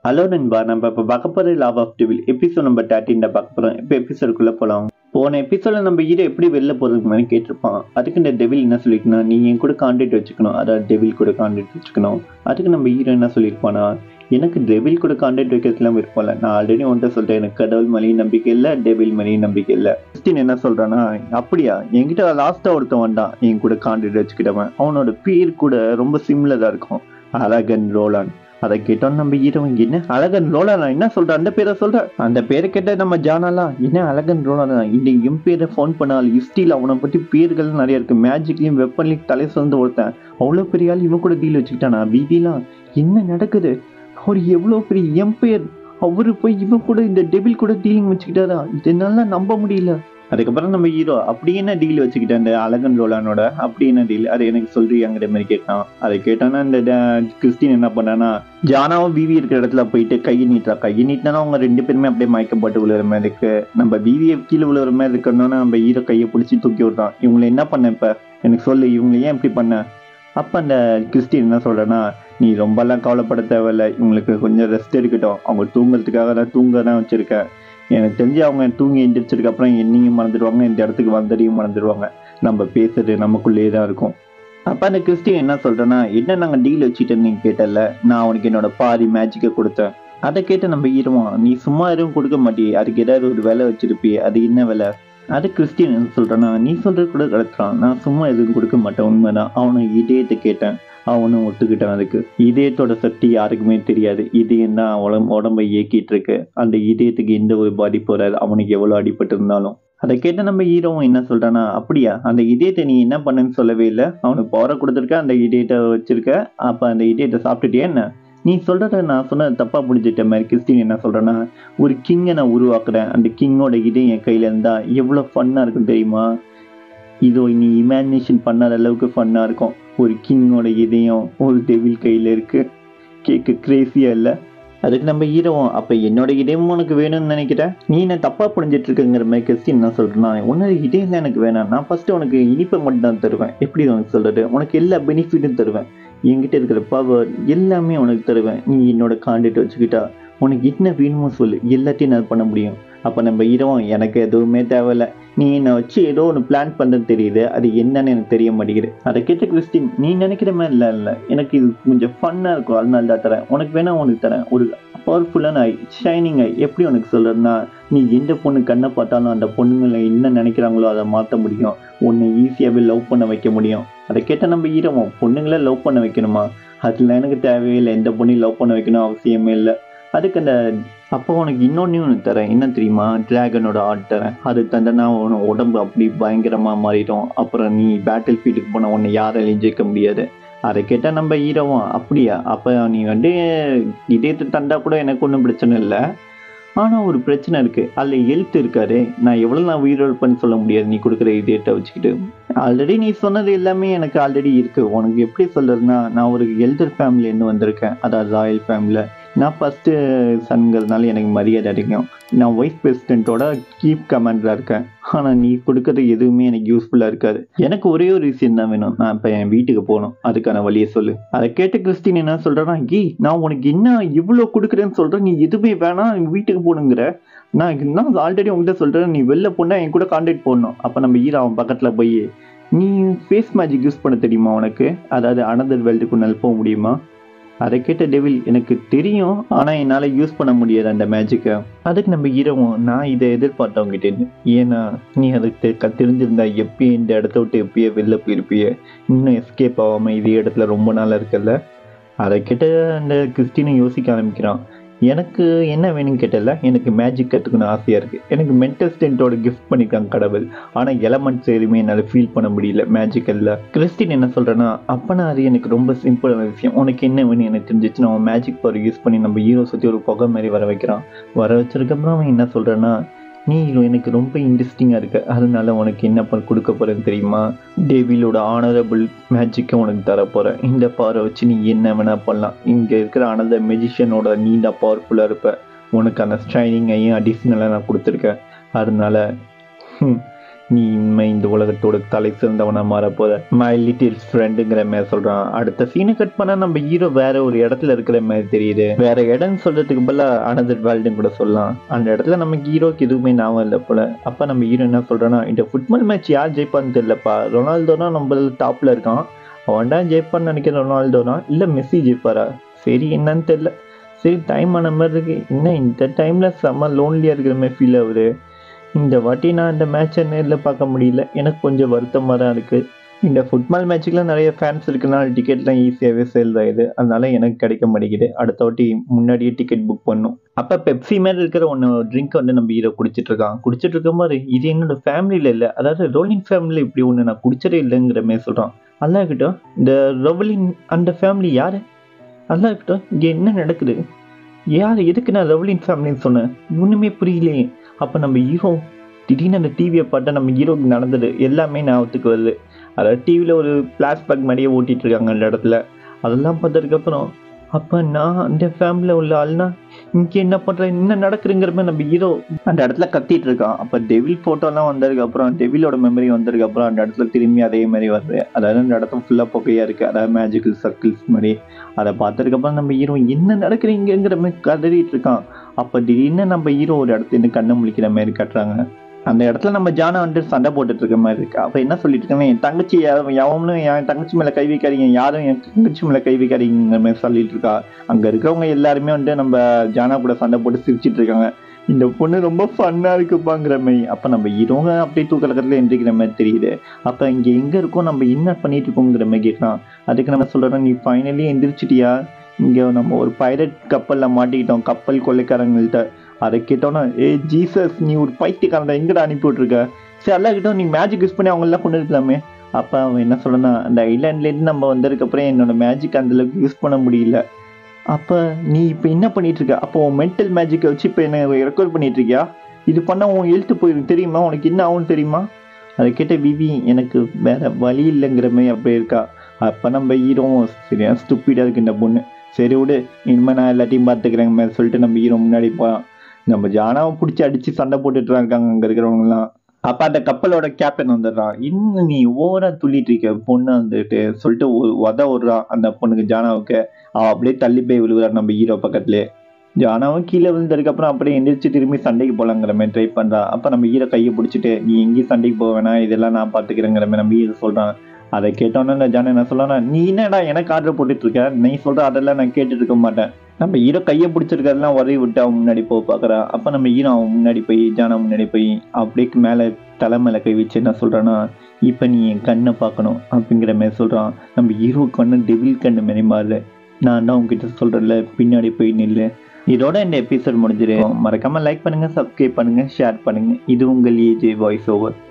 hello நண்பா நம்ம இப்போ பார்க்க போகிற lab of devil episode number thirteen பார்க்க போகிறோம் இப்போ எபிசோடுக்குள்ளே போகலாம் போன எபிசோட நம்ம ஹீரோ எப்படி வெளில போகிறதுக்கு மாதிரி கேட்டிருப்பான் அதுக்கு இந்த டெவில் என்ன சொல்லியிருக்கணும் நீ என் கூட கான்டாக்ட் வச்சுக்கணும் அதாவது டெவில் கூட கான்டாக்ட் வச்சுக்கணும் அதுக்கு நம்ம ஹீரோ என்ன சொல்லியிருப்பானா எனக்கு டெவில் கூட கான்டாக்ட் வைக்கிறதுலாம் விருப்பம் இல்லை நான் ஆல்ரெடி உன்ட்ட சொல்லிட்டேன் எனக்கு கடவுள் மேலேயும் நம்பிக்கை இல்லை டெவில் மேலேயும் நம்பிக்கை இல்லை கிறிஸ்டின் என்ன சொல்றானா அப்படியா என்கிட்ட லாஸ்ட்டாக ஒருத்தன் வந்தான் என் கூட கான்டாக்ட் வச்சுக்கிட்டவன் அவனோட பேர் கூட ரொம்ப சிம்லராக இருக்கும் அழகன் ரோலான் அதை கேட்டோம் நம்ம ஹீரோயின் என்ன அழகன் ரோலானா என்ன சொல்ற அந்த பேரை சொல்ற அந்த பேரை கேட்ட நம்ம ஜானாலாம் என்ன அழகன் ரோலானா இந்த எம் பேரை ஃபோன் பண்ணால் ஹிஸ்டியில் அவனை பற்றி பேர்கள் நிறைய இருக்கு மேஜிக்லையும் வெப்பன்லையும் தலை சொந்த ஒருத்தன் அவ்வளோ பெரிய ஆள் இவன் கூட டீல் வச்சுக்கிட்டானா வீதிலாம் என்ன நடக்குது அவர் எவ்வளோ பெரிய எம்பையர் அவரு போய் இவன் கூட இந்த டெபிள் கூட டீலிங் வச்சுக்கிட்டாரா இதனால நம்ப முடியல அதுக்கப்புறம் நம்ம ஹீரோ அப்படி என்ன டீல் வச்சுக்கிட்டேன் அந்த அழகன் ரோலானோட அப்படி என்ன டீல் அதை எனக்கு சொல்றியாங்கிற மாதிரி கேட்டான் அதை கேட்டானா இந்த ட- கிறிஸ்டின் என்ன பண்ணானா ஜானாவும் விவி இருக்கிற இடத்துல போயிட்டு கையை நீட்டா கையை நீட்டினா அவங்க ரெண்டு பேருமே அப்படியே மயக்கப்பட்டு விழுற மாதிரி இருக்கு நம்ம விவியை கீழே விழுற மாதிரி இருக்கணும்னா நம்ம ஹீரோ கையை பிடிச்சி தூக்கி விடுறான் இவங்களை என்ன பண்ண இப்ப எனக்கு சொல்லு இவங்களை ஏன் இப்படி பண்ண அப்ப அந்த கிறிஸ்டின் என்ன சொல்றேன்னா நீ ரொம்பலாம் கவலைப்பட தேவையில்ல இவங்களுக்கு கொஞ்சம் ரெஸ்ட் எடுக்கட்டும் அவங்க தூங்குறதுக்காக தான் தூங்க தான் வச்சிருக்கேன் எனக்கு தெரிஞ்சு அவங்க தூங்கி எந்திரிச்சதுக்கு அப்புறம் என்னையும் மறந்துடுவாங்க இந்த இடத்துக்கு வந்ததையும் மறந்துடுவாங்க நம்ம பேசுறது நமக்குள்ளேயே தான் இருக்கும் அப்ப அந்த கிறிஸ்டின் என்ன சொல்றேன்னா என்ன நாங்க டீல் வச்சுட்டு நீங்க கேட்டல நான் அவனுக்கு என்னோட பாதி மேஜிக்கை கொடுத்தேன் அதை கேட்டு நம்ம ஈருவோம் நீ சும்மா எதுவும் கொடுக்க மாட்டியே அதுக்கு ஏதாவது ஒரு வேலை வச்சிருப்பியே அது என்ன வேலை அது கிறிஸ்டின் என்ன சொல்றானா நீ சொல்றது கூட கிடக்குறான் நான் சும்மா எதுவும் கொடுக்க மாட்டேன் உண்மைதான் அவனை இதயத்தை கேட்டேன் அவனும் ஒத்துக்கிட்டான் அதுக்கு இதயத்தோட சக்தி யாருக்குமே தெரியாது இதயம் தான் உடம்பு உடம்பை இயக்கிட்டு இருக்கு அந்த இதயத்துக்கு எந்த ஒரு பாதிப்பு வராது அவனுக்கு எவ்வளவு அடிபட்டு இருந்தாலும் அதை கேட்ட நம்ம ஹீரோவும் என்ன சொல்றானா அப்படியா அந்த இதயத்தை நீ என்ன பண்ணன்னு சொல்லவே இல்லை அவனுக்கு பவரை கொடுத்துருக்க அந்த இதயத்தை வச்சிருக்க அப்ப அந்த இதயத்தை சாப்பிட்டுட்டியா என்ன நீ சொல்றத நான் சொன்னது தப்பா புரிஞ்சுட்ட மாதிரி கிறிஸ்டின் என்ன சொல்றேன்னா ஒரு கிங்கை நான் உருவாக்குறேன் அந்த கிங்கோட இதயம் என் கையில இருந்தா எவ்வளவு ஃபன்னா இருக்கும் தெரியுமா இதோ நீ இமேஜினேஷன் பண்ணாத அளவுக்கு ஃபன்னா இருக்கும் ஒரு கிங்கோட இதயம் ஒரு டெவில் கையில இருக்கு கேட்க கிரேசியா இல்ல அதுக்கு நம்ம ஹீரோவும் அப்ப என்னோட இதயமும் உனக்கு வேணும்னு நினைக்கிறேன் நீ என்ன தப்பா புரிஞ்சிட்டு இருக்குங்கிற மாதிரி கிறிஸ்டின் என்ன சொல்றேன்னா உன்னோட இதயம் தான் எனக்கு வேணாம் நான் ஃபர்ஸ்ட் உனக்கு இனிப்பை மட்டும் தான் தருவேன் எப்படி உனக்கு சொல்றது உனக்கு எல்லா பெனிஃபிட்டும் தருவேன் என்கிட்ட இருக்கிற பவர் எல்லாமே உனக்கு தருவேன் நீ என்னோட கான்டாக்ட் வச்சுக்கிட்டா உனக்கு என்ன வேணுமோ சொல்லு எல்லாத்தையும் நான் பண்ண முடியும் அப்போ நம்ம ஹீரோவும் எனக்கு எதுவுமே தேவையில்ல நீ என்னை வச்சு ஏதோ ஒன்று பிளான் பண்ணுறது தெரியுது அது என்னன்னு எனக்கு தெரிய மாட்டேங்குது அதை கேட்ட கிறிஸ்டின் நீ நினைக்கிற மாதிரி இல்லை இல்லை எனக்கு இது கொஞ்சம் ஃபன்னாக இருக்கும் அதனால தான் தரேன் உனக்கு வேணா உனக்கு தரேன் ஒரு பவர்ஃபுல்லான ஐ ஷைனிங் ஐ எப்படி உனக்கு சொல்கிறேன்னா நீ எந்த பொண்ணு கண்ணை பார்த்தாலும் அந்த பொண்ணுங்களை என்ன நினைக்கிறாங்களோ அதை மாற்ற முடியும் உன்னை ஈஸியாகவே லவ் பண்ண வைக்க முடியும் அதை கேட்டால் நம்ம ஹீரோவும் பொண்ணுங்களை லவ் பண்ண வைக்கணுமா அதில் எனக்கு தேவையில்லை எந்த பொண்ணையும் லவ் பண்ண வைக்கணும் அவசியமே இல்லை அதுக்கு அந்த அப்போ உனக்கு இன்னொன்று ஒன்று தரேன் என்ன தெரியுமா டிராகனோட ஆர்ட் தரேன் அது தந்தனா உன உடம்பு அப்படி பயங்கரமாக மாறிடும் அப்புறம் நீ பேட்டில் ஃபீல்டுக்கு போனால் உன்னை யாராலையும் ஜெயிக்க முடியாது அதை கேட்டால் நம்ம ஹீரோவும் அப்படியா அப்போ நீ வந்து இதயத்தை தந்தா கூட எனக்கு ஒன்றும் பிரச்சனை இல்லை ஆனால் ஒரு பிரச்சனை இருக்குது அதில் ஹெல்த் இருக்காரு நான் எவ்வளோ நான் உயிரிழப்பேன்னு சொல்ல முடியாது நீ கொடுக்குற இதயத்தை வச்சுக்கிட்டு ஆல்ரெடி நீ சொன்னது எல்லாமே எனக்கு ஆல்ரெடி இருக்குது உனக்கு எப்படி சொல்கிறதுனா நான் ஒரு எல்டர் ஃபேமிலின்னு வந்திருக்கேன் அதாவது ராயல் ஃபேமிலியில் நான் ஃபஸ்ட்டு சன்கிறதுனால எனக்கு மரியாதை அதிகம் நான் வைஸ் பிரசிடென்ட்டோட கீப் கமாண்டராக இருக்கேன் ஆனால் நீ கொடுக்கறது எதுவுமே எனக்கு யூஸ்ஃபுல்லாக இருக்காது எனக்கு ஒரே ஒரு விஷயம் தான் வேணும் நான் இப்போ என் வீட்டுக்கு போகணும் அதுக்கான வழியை சொல்லு அதை கேட்ட கிறிஸ்டின் என்ன சொல்கிறேன்னா கீ நான் உனக்கு என்ன இவ்வளோ கொடுக்குறேன்னு சொல்கிறேன் நீ எதுவுமே வேணாம் நீ வீட்டுக்கு போகணுங்கிற நான் நான் ஆல்ரெடி உங்ககிட்ட சொல்கிறேன் நீ வெளில போனால் என் கூட கான்டாக்ட் போடணும் அப்போ நம்ம ஈரா அவன் பக்கத்தில் போய் நீ ஃபேஸ் மேஜிக் யூஸ் பண்ண தெரியுமா உனக்கு அதாவது அனதர் வேர்ல்டுக்குள்ள போக முடியுமா அதை கேட்ட டெவில் எனக்கு தெரியும் ஆனால் என்னால் யூஸ் பண்ண முடியாது அந்த மேஜிக்கை அதுக்கு நம்ம ஹீரோவும் நான் இதை எதிர்பார்த்தவங்கிட்டேன்னு ஏன்னா நீ அதுக்கு தெ- க- தெரிஞ்சிருந்தா எப்பயே இந்த இடத்த விட்டு எப்பயே வெளில போயிருப்பிய இன்னும் எஸ்கேப் ஆகாமல் இதே இடத்துல ரொம்ப நாள் இருக்கல்ல அதை கேட்ட அந்த கிறிஸ்டினை யோசிக்க ஆரம்பிக்கிறான் எனக்கு என்ன வேணும்னு கேட்டல எனக்கு மேஜிக் கற்றுக்கணும் ஆசையாக இருக்குது எனக்கு மென்டல் ஸ்டென்ட்டோட கிஃப்ட் பண்ணியிருக்காங்க கடவுள் ஆனால் எலமெண்ட்ஸ் எதுவுமே என்னால் ஃபீல் பண்ண முடியல மேஜிக்கல்ல கிறிஸ்டின் என்ன சொல்கிறேன்னா அப்பனா அது எனக்கு ரொம்ப சிம்பிளான விஷயம் உனக்கு என்ன வேணும் எனக்கு தெரிஞ்சிச்சு நான் மேஜிக் பவர் யூஸ் பண்ணி நம்ம ஹீரோ சுற்றி ஒரு புகை மாதிரி வர வைக்கிறான் வர வச்சதுக்கப்புறம் அவன் என்ன சொல்கிறேன்னா நீ எனக்கு ரொம்ப இன்ட்ரெஸ்டிங்காக இருக்க அதனால உனக்கு என்ன பண்ண கொடுக்க போறேன்னு தெரியுமா டேவிலோட ஆனரபிள் மேஜிக்கை உனக்கு தர போகிறேன் இந்த பவரை வச்சு நீ என்ன வேணா பண்ணலாம் இங்கே இருக்கிற அனதர் மெஜிஷியனோட நீ தான் பவர்ஃபுல்லாக இருப்ப உனக்கு அந்த ஸ்ட்ரைனிங்கையும் அடிஷ்னலாக நான் கொடுத்துருக்கேன் அதனால ஹம், நீ இனிமே இந்த உலகத்தோட தலை சிறந்தவனா மாற போத மை லிட்டில் ஃப்ரெண்டுங்கிற மாதிரி சொல்றான் அடுத்த சீனை கட் பண்ணா நம்ம ஹீரோ வேற ஒரு இடத்துல இருக்கிற மாதிரி தெரியுது வேற இடம்னு சொல்றதுக்கு பதிலா அனதர் வேர்ல்டுன்னு கூட சொல்லலாம் அந்த இடத்துல நமக்கு ஹீரோக்கு எதுவுமே ஞாபகம் இல்லை போல அப்ப நம்ம ஹீரோ என்ன சொல்றான்னா இந்த ஃபுட்பால் மேட்ச் யார் ஜெயிப்பான்னு தெரியலப்பா ரொனால்டோனா நம்ம டாப்ல இருக்கான் அவன் தான் ஜெயிப்பான்னு நினைக்கிற ரொனால்டோனா இல்ல மெஸ்ஸி ஜெயிப்பாரா சரி என்னன்னு தெரியல சரி டைம் ஆன மாதிரி இருக்கு என்ன இந்த டைம்ல செம்ம லோன்லியா இருக்கிற மாதிரி ஃபீல் ஆகுது இந்த வாட்டி நான் இந்த மேட்சை நேரில் பார்க்க முடியல எனக்கு கொஞ்சம் வருத்தமாக தான் இருக்கு இந்த ஃபுட்பால் மேட்சுக்குலாம் நிறைய ஃபேன்ஸ் இருக்கனால டிக்கெட்லாம் ஈஸியாகவே சேல் ஆகுது அதனால எனக்கு கிடைக்க மாட்டேங்குது அடுத்த வாட்டி முன்னாடியே டிக்கெட் புக் பண்ணும் அப்போ பெப்சி மாதிரி இருக்கிற ஒன்று ட்ரிங்க் வந்து நம்ம ஹீரோ குடிச்சிட்டு இருக்கான் குடிச்சிட்டு இருக்கும் போது இது என்னோட ஃபேமிலியில் இல்லை அதாவது ரோலிங் ஃபேமிலியில் இப்படி ஒன்று நான் குடிச்சதே இல்லைங்கிற மாதிரி சொல்கிறான் அல்லா இருக்கட்டும் இந்த ரவலின் அந்த ஃபேமிலி யாரு அல்லா இருக்கட்டும் இங்கே என்ன நடக்குது யார் எதுக்கு நான் ரவலின் ஃபேமிலின்னு சொன்னேன் ஒன்றுமே புரியலையே அப்போ நம்ம ஹீரோ திடீர்னு அந்த டிவியை பார்த்தா நம்ம ஹீரோக்கு நடந்தது எல்லாமே ஞாபகத்துக்கு வருது அதாவது டிவியில் ஒரு ஃப்ளாஷ்பேக் மாதிரியே ஓட்டிட்டு இருக்காங்க அந்த இடத்துல அதெல்லாம் பார்த்ததுக்கப்புறம் அப்போ நான் அந்த ஃபேமிலியில் உள்ள ஆள்னா இங்கே என்ன பண்ணுறேன் என்ன நடக்குதுங்கிற மாதிரி நம்ம ஹீரோ அந்த இடத்துல கத்திட்டு இருக்கான் அப்போ டெவில் ஃபோட்டோலாம் வந்ததுக்கு அப்புறம் டெவிலோட மெமரி வந்ததுக்கு அப்புறம் அந்த இடத்துல திரும்பி அதே மாதிரி வருது அதாவது அந்த இடத்துல ஃபுல்லாக புகையாக இருக்குது அதாவது மேஜிக்கல் சர்க்கிள்ஸ் மாதிரி அதை பார்த்ததுக்கப்புறம் நம்ம ஹீரோ என்ன நடக்குறீங்கிற மாதிரி கதறிட்டு இருக்கான் அப்போ திடீர்னு நம்ம ஹீரோ ஒரு இடத்துல கண்ணை முழிக்கிற மாதிரி கட்டுறாங்க அந்த இடத்துல நம்ம ஜானா வந்து சண்டை போட்டுட்டு இருக்க மாதிரி இருக்கு அப்ப என்ன சொல்லிட்டு இருக்காங்க என் தங்கச்சி யா- எவனும் என் தங்கச்சி மேல கை வைக்காதீங்க யாரும் என் தங்கச்சி மேல கை வைக்காதீங்கிற மாதிரி சொல்லிட்டு இருக்கா அங்க இருக்கவங்க எல்லாருமே வந்து நம்ம ஜானா கூட சண்டை போட்டு சிரிச்சிட்டு இருக்காங்க இந்த பொண்ணு ரொம்ப ஃபன்னா இருக்குப்பாங்கிற மாதிரி அப்ப நம்ம ஹீரோங்க அப்படியே தூக்கலக்கத்துல எந்திரிக்கிற மாதிரி தெரியுது அப்ப இங்க எங்க இருக்கோம் நம்ம என்ன பண்ணிட்டு இருக்கோங்கிற மாதிரி கேட்கலாம் அதுக்கு நம்ம சொல்றோம் நீ ஃபைனலி எந்திரிச்சிட்டியா இங்க நம்ம ஒரு பைரட் கப்பல்ல மாட்டிக்கிட்டோம் கப்பல் கொள்ளைக்காரங்கள்ட்ட அதை கேட்டோன்னா ஏ ஜீசஸ் நீ ஒரு பைத்தியக்காரன் எங்கடா அனுப்பி விட்ருக்க சரி எல்லாம் கிட்ட நீ மேஜிக் யூஸ் பண்ணி அவங்க எல்லாம் கொண்டு இருக்கலாமே அப்போ அவன் என்ன சொல்லனா அந்த ஐலாண்ட்லேருந்து நம்ம வந்ததுக்கப்புறம் என்னோட மேஜிக் அந்த அளவுக்கு யூஸ் பண்ண முடியல அப்போ நீ இப்போ என்ன பண்ணிட்டு இருக்க அப்போ உன் மென்டல் மேஜிக்கை வச்சு இப்போ என்ன ரெக்கார்ட் பண்ணிட்டு இருக்கியா இது பண்ணால் உன் எழுத்து போயிடும் தெரியுமா உனக்கு என்ன ஆகும் தெரியுமா அதை கேட்ட விவி எனக்கு வேற வழி இல்லைங்கிற மாதிரி அப்படியே இருக்கா அப்போ நம்ம ஹீரோ சரியா ஸ்டூப்பிடாக இருக்கு இந்த பொண்ணு சரி விடு இனிமேல் நான் எல்லாத்தையும் பார்த்துக்கிறேங்க மாதிரி சொல்லிட்டு நம்ம ஹீரோ முன்னாடி போகலாம் நம்ம ஜானாவை பிடிச்சி அடிச்சு சண்டை போட்டுட்டு இருக்காங்க அங்க இருக்கிறவங்கலாம் அப்ப அந்த கப்பலோட கேப்டன் வந்துடுறான் இன்னும் நீ ஓவரா துள்ளிட்டு இருக்க பொண்ணு வந்துட்டு சொல்லிட்டு ஒரு உத விடுறான் அந்த பொண்ணுக்கு ஜானாவுக்கு அவ அப்படியே தள்ளி போய் விழுகுறான் நம்ம ஹீரோ பக்கத்துலயே ஜானாவும் கீழே விழுந்ததுக்கு அப்புறம் அப்படியே எந்திரிச்சு திரும்பி சண்டைக்கு போலாங்கிற மாதிரி ட்ரை பண்றான் அப்ப நம்ம ஹீரோ கையை பிடிச்சிட்டு நீ எங்கேயும் சண்டைக்கு போக வேணாம் இதெல்லாம் நான் பாத்துக்கிறேங்கிற மாதிரி நம்ம ஹீரோ சொல்றான் அதை கேட்டோன்னே அந்த ஜானா என்ன சொல்றான் நீ என்னடா எனக்கு ஆர்டர் போட்டுட்டு இருக்க நீ சொல்ற அதெல்லாம் நான் கேட்டுட்டு இருக்க மாட்டேன் நம்ம ஹீரோ கையை பிடிச்சிருக்கிறதெல்லாம் உதவி விட்டு அவன் முன்னாடி போக பார்க்குறான் அப்போ நம்ம ஹீரோ அவன் முன்னாடி போய் ஜானா முன்னாடி போய் அப்படியே மேலே தலை மேலே கை வச்சு என்ன சொல்கிறான்னா இப்போ நீ என் கண்ணை பார்க்கணும் அப்படிங்கிற மாதிரி சொல்கிறான் நம்ம ஹீரோ கண்ணு டெவில் கண்ணு மாரி மாறல நான் தான் உங்ககிட்ட சொல்கிறேன்ல பின்னாடி போய் நில்லு இதோட இந்த எபிசோட் முடிஞ்சிரு மறக்காம லைக் பண்ணுங்க சப்ஸ்கிரைப் பண்ணுங்க ஷேர் பண்ணுங்க இது உங்கள் ஏஜே வாய்ஸ் ஓவர்